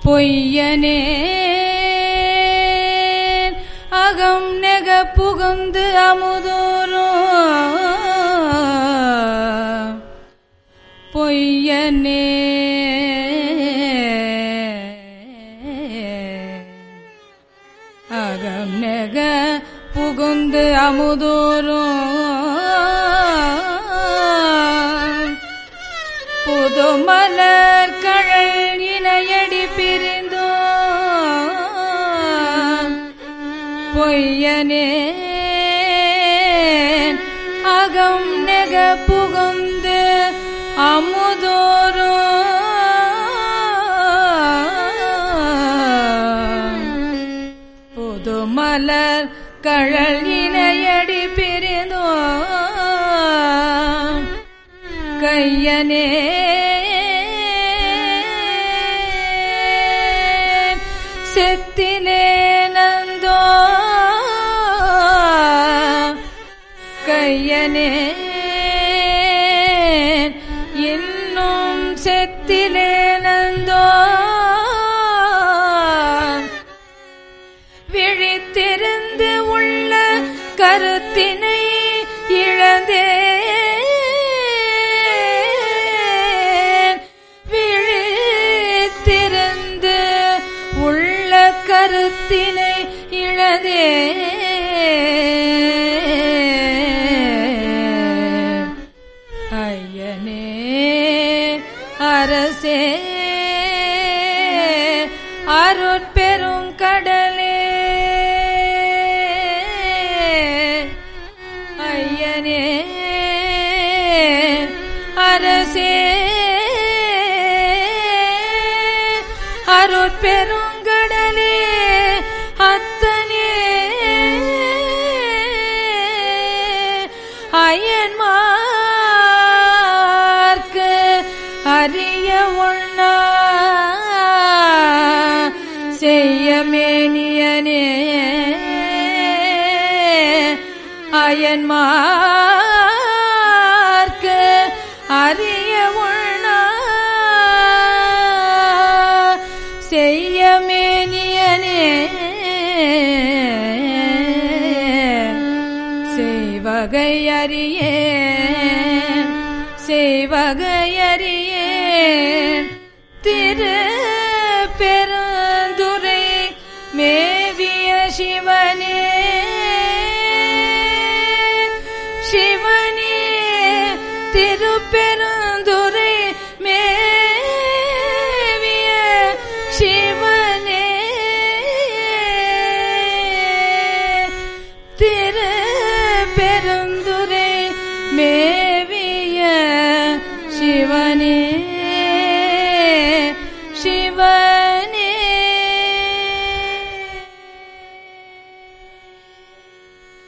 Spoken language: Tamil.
பொய்யனே அகம் நெக புகுந்து அமுதோறும் பொய்யனே அகம் நெக புகுந்து அமுதோறும் புது மலர் கழல் இணையடி பிரிந்தோ பொய்யனே அகம் நெக புகுந்து அமுதோறும் புது மலர் கழல் இணையடி பிரிந்தோ கையனே செத்திலே நந்தோ கையனே இன்னும் செத்திலே நந்தோ விழித்திருந்து உள்ள கருத்தினை இழந்தேன் விழித்திருந்து உள்ள கருத்தினை இழந்தேன் ஐயனே அரசே அருட்பெரும் கடலே ஐயனே அரசே அருட்பெருங்கடலே அத்தனே அயன்மார்க்கு அறிய ஒண்ணா செய்ய மேனியனே அயன்மார்க்கு அறிய ஒண்ணா செய்ய மேனியனே செய்வகை அறியேன் செய்வகை அறியேன் திரு பெருந்துரை மேவிய சிவனே சிவனே திருப்பெருந்துரை மேவிய சிவனே திரு பெருந்துரை மே